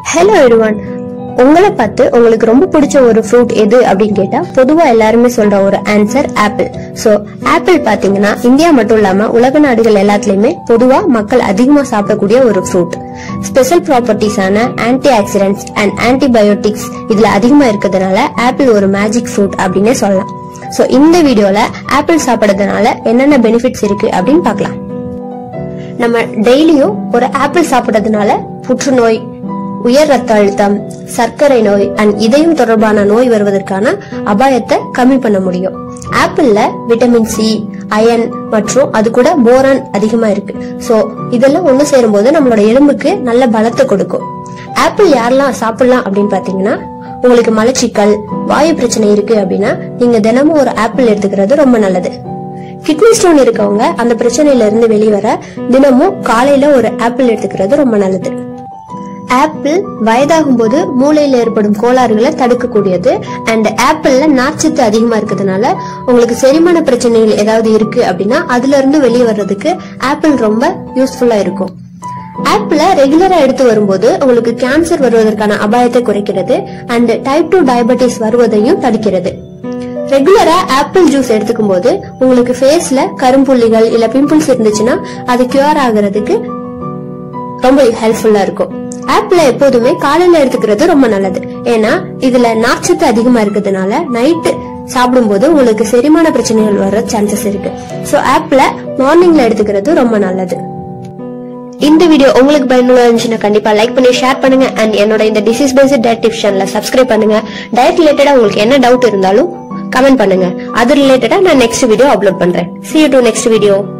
hello everyone உங்களை பார்த்து உங்களுக்கு ரொம்ப பிடிச்ச ஒரு ஃப்ரூட் எது அப்படின்னு கேட்டா பொதுவா எல்லாருமே சொல்ற ஒரு ஆன்சர் ஆப்பிள் சோ ஆப்பிள் பாத்தீங்கன்னா இந்தியா மட்டும் இல்லாம உலக நாடுகள் எல்லாத்துலயுமே பொதுவா மக்கள் அதிகமா சாப்பிடக்கூடிய ஒரு ஃப்ரூட் ஸ்பெஷல் ப்ராப்பர்ட்டிஸான ஆன்டி ஆக்சிடென்ட்ஸ் அண்ட் ஆன்டிபயோட்டிக்ஸ் இதுல அதிகமா இருக்கிறதுனால ஆப்பிள் ஒரு மேஜிக் ஃப்ரூட் அப்படின்னே சொல்லலாம் சோ இந்த வீடியோல ஆப்பிள் சாப்பிடுறதுனால என்னென்ன பெனிஃபிட்ஸ் இருக்கு அப்படின்னு பார்க்கலாம் நம்ம டெய்லியும் ஒரு ஆப்பிள் சாப்பிடுறதுனால புற்றுநோய் உயர் ரத்த அழுத்தம் சர்க்கரை நோய் அண்ட் இதயம் தொடர்பான நோய் வருவதற்கான அபாயத்தை கம்மி பண்ண முடியும் ஆப்பிள்ல விட்டமின் சி அயன் மற்றும் அது கூட போரான் அதிகமா இருக்கு சோ இதெல்லாம் ஒண்ணு சேரும்போது நம்மளோட எலும்புக்கு நல்ல பலத்தை கொடுக்கும் ஆப்பிள் யாரெல்லாம் சாப்பிடலாம் அப்படின்னு பாத்தீங்கன்னா உங்களுக்கு மலச்சிக்கல் வாயு பிரச்சனை இருக்கு அப்படின்னா நீங்க தினமும் ஒரு ஆப்பிள் எடுத்துக்கிறது ரொம்ப நல்லது கிட்னி ஸ்டோன் இருக்கவங்க அந்த பிரச்சனையில இருந்து வெளிவர தினமும் காலையில ஒரு ஆப்பிள் எடுத்துக்கிறது ரொம்ப நல்லது ஆப்பிள் வயதாகும் போது மூளையில ஏற்படும் கோளாறுகளை தடுக்கக்கூடியது அண்ட் ஆப்பிள்ல நார்ச்சத்து அதிகமா இருக்கிறதுனால உங்களுக்கு செரிமான பிரச்சனைகள் ஏதாவது இருக்கு அப்படின்னா அதுல இருந்து வெளியே வர்றதுக்கு ஆப்பிள் ரொம்ப யூஸ்ஃபுல்லா இருக்கும் ஆப்பிள ரெகுலரா எடுத்து வரும்போது உங்களுக்கு கேன்சர் வருவதற்கான அபாயத்தை குறைக்கிறது அண்ட் டைப் டூ டயபெட்டிஸ் வருவதையும் தடுக்கிறது ரெகுலரா ஆப்பிள் ஜூஸ் எடுத்துக்கும் போது உங்களுக்கு ஃபேஸ்ல கரும்புள்ளிகள் இல்ல பிம்பிள்ஸ் இருந்துச்சுன்னா அது கியூர் ஆகுறதுக்கு ரொம்ப ஹெல்ப்ஃபுல்லா இருக்கும் ஆப்பிள எப்போதுமே காலையில எடுத்துக்கிறது ரொம்ப நல்லது ஏன்னா இதுல நார்ச்சத்து அதிகமா இருக்கிறதுனால நைட்டு சாப்பிடும்போது உங்களுக்கு செரிமான பிரச்சனைகள் வர சான்சஸ் இருக்கு சோ ஆப்பிள மார்னிங்ல எடுத்துக்கிறது ரொம்ப நல்லது இந்த வீடியோ உங்களுக்கு பயனுள்ள இருந்துச்சுன்னா கண்டிப்பா லைக் பண்ணி ஷேர் பண்ணுங்க அண்ட் என்னோட இந்த டிசீஸ் பேஸ்ட் டயட் டிப் சேனலை சப்ஸ்கிரைப் பண்ணுங்க டயட் ரிலேட்டடா உங்களுக்கு என்ன டவுட் இருந்தாலும் கமெண்ட் பண்ணுங்க அது ரிலேட்டடா நான் நெக்ஸ்ட் வீடியோ அப்லோட் பண்றேன் see you to next video